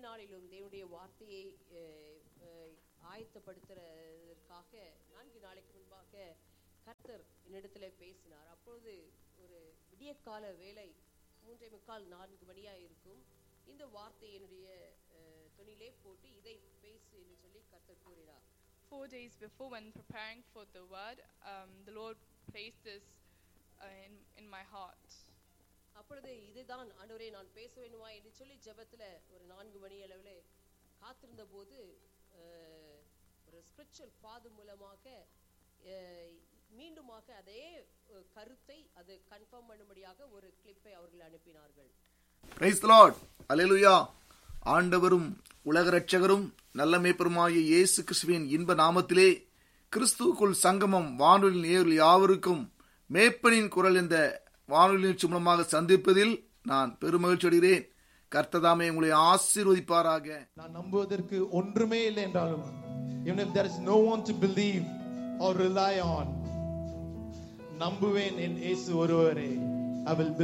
நாளிலும் தேவனுடைய வார்த்தையை அஹ், அஹ், ஆயத்தப்படுத்துறதற்காக நான்கு நாளைக்கு முன்பாக கர்த்தர் என்னிடத்துல பேசினார் அப்பொழுது ஒரு விடியற்கால வேலை மூன்றே முக்கால் நான்கு மணியா இருக்கும் இந்த வார்த்தை என்னுடைய அஹ், துணியிலே போட்டு இதை பேசு என்று சொல்லி கர்த்தர் கூறினார் Four days before, when preparing for the word, um, the Lord placed this uh, in, in my heart. அப்பொழுது இதுதான் ஆண்டவரே நான் பேச வேண்டுமா என்று சொல்லி ஜெபத்துல ஒரு நான்கு மணி அளவில் காத்திருந்த போது அஹ், ஒரு ஸ்பிரிச்சுவல் ஃபாதர் மூலமாக அஹ், மீண்டுமாக அதே அஹ், கருத்தை அது கன்ஃபார்ம் பண்ணும்படியாக ஒரு கிளிப்பை அவர்கள் அனுப்பினார்கள் பிரைஸ் லார்ட் அல்லேலூயா ஆண்டவரும் உலக ரட்சகரும் நல்ல மேய்ப்பருமாகிய இயேசு கிறிஸ்துவின் இன்ப நாமத்திலே கிறிஸ்துவுக்குள் சங்கமம் வானொலி நேரில் யாவருக்கும் மேய்ப்பனின் குரல் இந்த வானொலி நிகழ்ச்சி மூலமாக சந்திப்பதில் நான் பெருமகிழ்ச்சி அடைகிறேன் கர்த்ததாமே உங்களை ஆசீர்வதிப்பாராக நான் நம்புவதற்கு ஒன்றுமே இல்லை என்றாலும் even if there is no one to believe or rely on நம்புவேன் என் இயேசு ஒருவரே I will